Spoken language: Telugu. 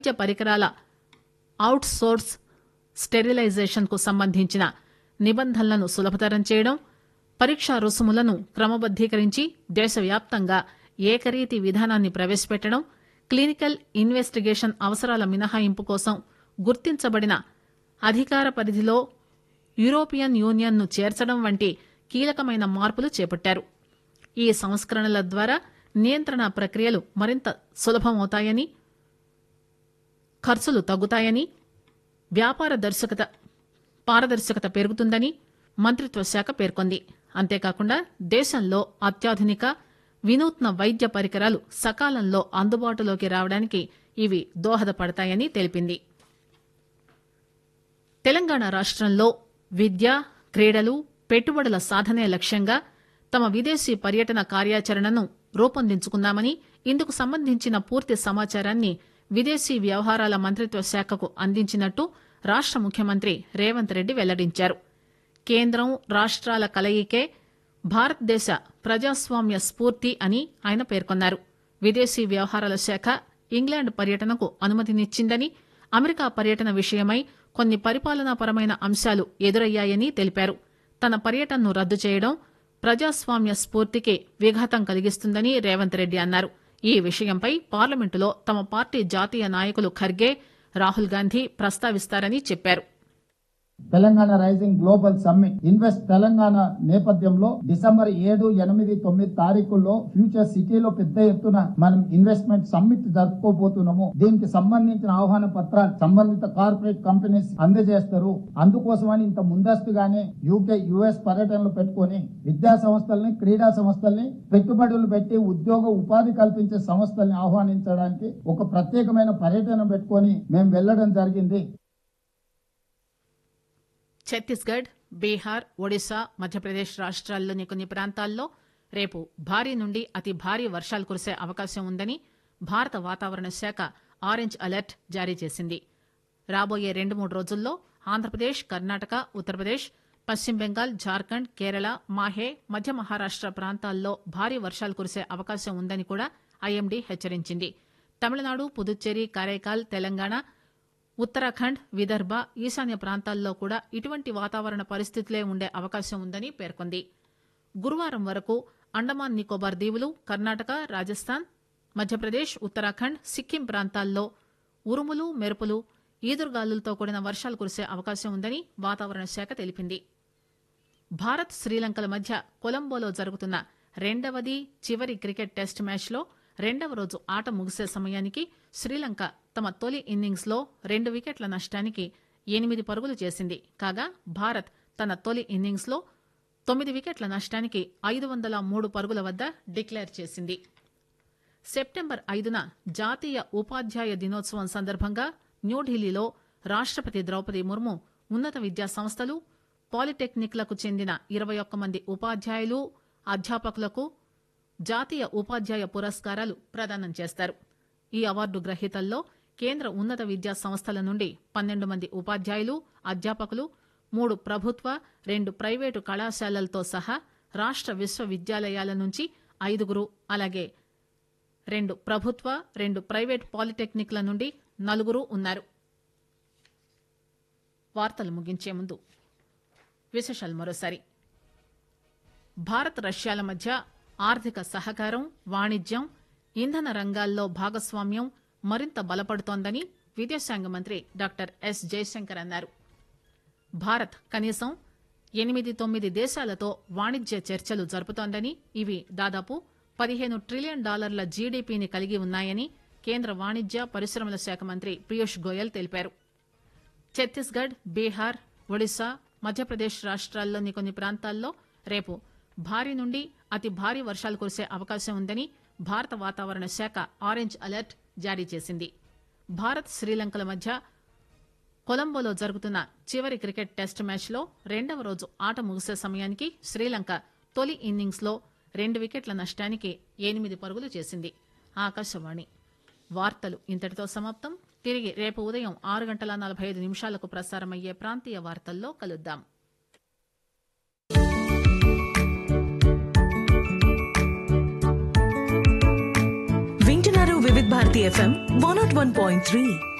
వైద్య పరికరాల అవుట్ సోర్స్ స్టెరిలైజేషన్ కు సంబంధించిన నిబంధనలను సులభతరం చేయడం పరీక్షా రుసుములను క్రమబద్దీకరించి దేశవ్యాప్తంగా ఏకరీతి విధానాన్ని ప్రవేశపెట్టడం క్లినికల్ ఇన్వెస్టిగేషన్ అవసరాల మినహాయింపు కోసం గుర్తించబడిన అధికార పరిధిలో యూరోపియన్ యూనియన్ ను చేర్చడం వంటి కీలకమైన మార్పులు చేపట్టారు ఈ సంస్కరణల ద్వారా నియంత్రణ ప్రక్రియలు మరింత సులభమవుతాయని ఖర్చులు తగ్గుతాయని వ్యాపార దర్శకత పారదర్శకత పెరుగుతుందని మంత్రిత్వ శాఖ పేర్కొంది అంతేకాకుండా దేశంలో అత్యాధునిక వినూత్న వైద్య పరికరాలు సకాలంలో అందుబాటులోకి రావడానికి ఇవి దోహదపడతాయని తెలిపింది తెలంగాణ రాష్టంలో విద్య క్రీడలు పెట్టుబడుల సాధనే లక్ష్యంగా తమ విదేశీ పర్యటన కార్యాచరణను రూపొందించుకున్నామని ఇందుకు సంబంధించిన పూర్తి సమాచారాన్ని విదేశీ వ్యవహారాల మంత్రిత్వ శాఖకు అందించినట్టు రాష్ట ముఖ్యమంత్రి రేవంత్ రెడ్డి వెల్లడించారు కేంద్రం రాష్ట్రాల కలయికే భారతదేశ ప్రజాస్వామ్య స్ఫూర్తి అని ఆయన పేర్కొన్నారు విదేశీ వ్యవహారాల శాఖ ఇంగ్లాండ్ పర్యటనకు అనుమతినిచ్చిందని అమెరికా పర్యటన విషయమై కొన్ని పరిపాలనాపరమైన అంశాలు ఎదురయ్యాయని తెలిపారు తన పర్యటనను రద్దు చేయడం ప్రజాస్వామ్య స్ఫూర్తికి విఘాతం కలిగిస్తుందని రేవంత్ రెడ్డి అన్నారు ఈ విషయంపై పార్లమెంటులో తమ పార్టీ జాతీయ నాయకులు ఖర్గే రాహుల్ గాంధీ ప్రస్తావిస్తారని చెప్పారు Telangana rising global summit invest Telangana నేపథ్యంలో డిసెంబర్ ఏడు ఎనిమిది తొమ్మిది తారీఖుల్లో ఫ్యూచర్ సిటీలో పెద్ద ఎత్తున మనం ఇన్వెస్ట్మెంట్ సమ్మిట్ జరుపుకోబోతున్నాము దీనికి సంబంధించిన ఆహ్వాన పత్రాలు సంబంధిత కార్పొరేట్ కంపెనీస్ అందజేస్తారు అందుకోసమని ఇంత ముందస్తుగానే యూకే యుఎస్ పర్యటనలు పెట్టుకొని విద్యా సంస్థల్ని క్రీడా సంస్థల్ని పెట్టుబడులు పెట్టి ఉద్యోగ ఉపాధి కల్పించే సంస్థల్ని ఆహ్వానించడానికి ఒక ప్రత్యేకమైన పర్యటన పెట్టుకొని మేము వెళ్లడం జరిగింది ఛత్తీస్గఢ్ బీహార్ ఒడిశా మధ్యప్రదేశ్ రాష్ట్రాల్లోని కొన్ని ప్రాంతాల్లో రేపు భారీ నుండి అతి భారీ వర్షాలు కురిసే అవకాశం ఉందని భారత వాతావరణ శాఖ ఆరెంజ్ అలర్ట్ జారీ చేసింది రాబోయే రెండు మూడు రోజుల్లో ఆంధ్రప్రదేశ్ కర్ణాటక ఉత్తరప్రదేశ్ పశ్చిమ బెంగాల్ జార్ఖండ్ కేరళ మాహే మధ్య మహారాష్ట ప్రాంతాల్లో భారీ వర్షాలు కురిసే అవకాశం ఉందని కూడా ఐఎండీ హెచ్చరించింది తమిళనాడు పుదుచ్చేరి కరైకాల్ తెలంగాణ ఉత్తరాఖండ్ విదర్భ ఈశాన్య ప్రాంతాల్లో కూడా ఇటువంటి వాతావరణ పరిస్థితులే ఉండే అవకాశం ఉందని పేర్కొంది గురువారం వరకు అండమాన్ నికోబార్ దీవులు కర్ణాటక రాజస్థాన్ మధ్యప్రదేశ్ ఉత్తరాఖండ్ సిక్కిం ప్రాంతాల్లో ఉరుములు మెరుపులు ఈదురుగాలులతో కూడిన వర్షాలు కురిసే అవకాశం ఉందని వాతావరణ శాఖ తెలిపింది భారత్ శ్రీలంకల మధ్య కొలంబోలో జరుగుతున్న రెండవది చివరి క్రికెట్ టెస్ట్ మ్యాచ్లో రెండవ రోజు ఆట ముగిసే సమయానికి శ్రీలంక తమ తొలి ఇన్నింగ్స్ లో రెండు వికెట్ల నష్టానికి ఎనిమిది పరుగులు చేసింది కాగా భారత్ తన తొలి ఇన్నింగ్స్ లో తొమ్మిది వికెట్ల నష్టానికి ఐదు వందల మూడు పరుగుల వద్ద డిక్లేర్ చేసింది సెప్టెంబర్ ఐదున జాతీయ ఉపాధ్యాయ దినోత్సవం సందర్భంగా న్యూఢిల్లీలో రాష్టపతి ద్రౌపది ముర్ము ఉన్నత విద్యా సంస్థలు పాలిటెక్నిక్లకు చెందిన ఇరవై ఒక్క మంది ఉపాధ్యాయులు అధ్యాపకులకు జాతీయ ఉపాధ్యాయ పురస్కారాలు ప్రదానం చేస్తారు ఈ అవార్డు గ్రహీతల్లో కేంద్ర ఉన్నత విద్యా సంస్థల నుండి పన్నెండు మంది ఉపాధ్యాయులు అధ్యాపకులు మూడు ప్రభుత్వ రెండు ప్రైవేటు కళాశాలలతో సహా రాష్ట విశ్వవిద్యాలయాల నుంచి ఐదుగురు అలాగే రెండు ప్రభుత్వ రెండు ప్రైవేట్ పాలిటెక్నిక్ల నుండి నలుగురు ఉన్నారు వార్తలు ముగించే ముందు విశేషాలు మరోసారి భారత్ రష్యాల మధ్య ఆర్థిక సహకారం వాణిజ్యం ఇంధన రంగాల్లో భాగస్వామ్యం మరింత బలపడుతోందని విదేశాంగ మంత్రి డాక్టర్ ఎస్ జయశంకర్ అన్నారు భారత్ కనీసం ఎనిమిది తొమ్మిది దేశాలతో వాణిజ్య చర్చలు జరుపుతోందని ఇవి దాదాపు పదిహేను ట్రిలియన్ డాలర్ల జీడీపీని కలిగి ఉన్నాయని కేంద్ర వాణిజ్య పరిశ్రమల శాఖ మంత్రి పీయూష్ గోయల్ తెలిపారు ఛత్తీస్గఢ్ బీహార్ ఒడిశా మధ్యప్రదేశ్ రాష్ట్రాల్లోని కొన్ని ప్రాంతాల్లో రేపు భారీ నుండి అతి భారీ వర్షాలు కురిసే అవకాశం ఉందని భారత వాతావరణ శాఖ ఆరెంజ్ అలర్ట్ జారీ చేసింది భారత్ శ్రీలంకల మధ్య కొలంబోలో జరుగుతున్న చివరి క్రికెట్ టెస్ట్ మ్యాచ్లో రెండవ రోజు ఆట ముగిసే సమయానికి శ్రీలంక తొలి ఇన్నింగ్స్ లో రెండు వికెట్ల నష్టానికి ఎనిమిది పరుగులు చేసింది ఆకాశవాణి వార్తలు ఇంతటితో సమాప్తం తిరిగి రేపు ఉదయం ఆరు గంటల నలభై ఐదు నిమిషాలకు ప్రసారమయ్యే ప్రాంతీయ వార్తల్లో కలుద్దాం వింటున్నారు వివిధ భారతి Shakti FM 101.3.